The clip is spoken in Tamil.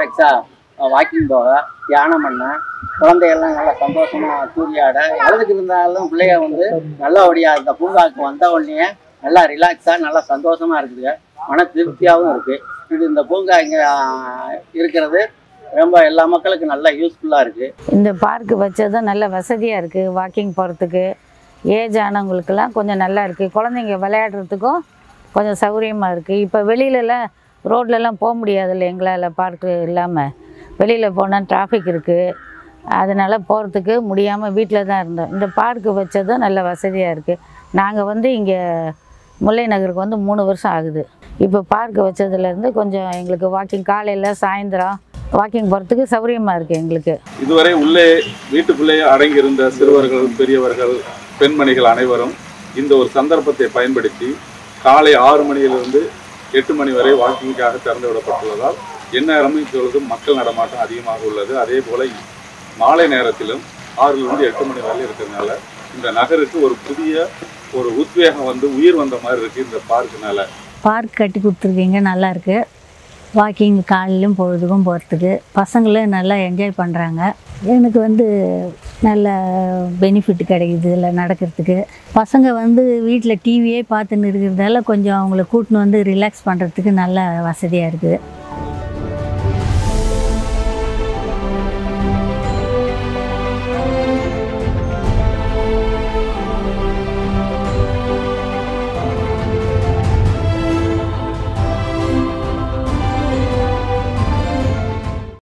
ரிலாக்ஸாக வாக்கிங் போக தியானம் பண்ண குழந்தைகள்லாம் நல்லா சந்தோஷமா தூரியாட எதுக்கு இருந்தாலும் பிள்ளைய வந்து நல்லபடியாக இந்த பூங்காவுக்கு வந்த உடனே நல்லா ரிலாக்ஸாக நல்லா சந்தோஷமா இருக்குதுங்க மன திருப்தியாகவும் இருக்கு இது இந்த பூங்கா இங்கே இருக்கிறது ரொம்ப எல்லா மக்களுக்கும் நல்லா யூஸ்ஃபுல்லாக இருக்கு இந்த பார்க்கு வச்சதும் நல்ல வசதியாக இருக்குது வாக்கிங் போகிறதுக்கு ஏஜ் ஆனவங்களுக்கெல்லாம் கொஞ்சம் நல்லா இருக்குது குழந்தைங்க விளையாடுறதுக்கும் கொஞ்சம் சௌகரியமாக இருக்குது இப்போ வெளியிலலாம் ரோட்லலாம் போக முடியாதுல்ல எங்களால் பார்க்கு இல்லாமல் வெளியில் போனால் டிராஃபிக் இருக்குது அதனால் போகிறதுக்கு முடியாமல் வீட்டில் தான் இருந்தோம் இந்த பார்க்கு வச்சதும் நல்ல வசதியாக இருக்குது நாங்கள் வந்து இங்கே முல்லை நகருக்கு வந்து மூணு வருஷம் ஆகுது இப்போ பார்க் வச்சதுலேருந்து கொஞ்சம் எங்களுக்கு வாக்கிங் காலையில் சாயந்தரம் வாக்கிங் போகிறதுக்கு சௌகரியமாக இருக்குது எங்களுக்கு இதுவரை உள்ளே வீட்டுக்குள்ளே அடங்கியிருந்த சிறுவர்கள் பெரியவர்கள் பெண்மணிகள் அனைவரும் இந்த ஒரு சந்தர்ப்பத்தை பயன்படுத்தி காலை ஆறு மணியிலிருந்து எட்டு மணி வரை வாக்கிங்காக திறந்து விடப்பட்டுள்ளதால் எந்நேரமும் இப்பொழுது மக்கள் நடமாட்டம் அதிகமாக உள்ளது அதே போல மாலை நேரத்திலும் ஆறிலிருந்து எட்டு மணி வரை இருக்கிறதுனால இந்த நகருக்கு ஒரு புதிய ஒரு உத்வேகம் வந்து உயிர் வந்த மாதிரி இருக்கு இந்த பார்க்குனால பார்க் கட்டி கொடுத்துருக்கீங்க நல்லா இருக்கு வாக்கிங் காலையிலும் பொழுதுக்கும் போகிறதுக்கு பசங்களும் நல்லா என்ஜாய் பண்ணுறாங்க எனக்கு வந்து நல்ல பெனிஃபிட் கிடைக்குது இதில் நடக்கிறதுக்கு பசங்க வந்து வீட்டில் டிவியே பார்த்துன்னு இருக்கிறதால கொஞ்சம் அவங்கள கூட்டின்னு வந்து ரிலாக்ஸ் பண்ணுறதுக்கு நல்ல வசதியாக இருக்குது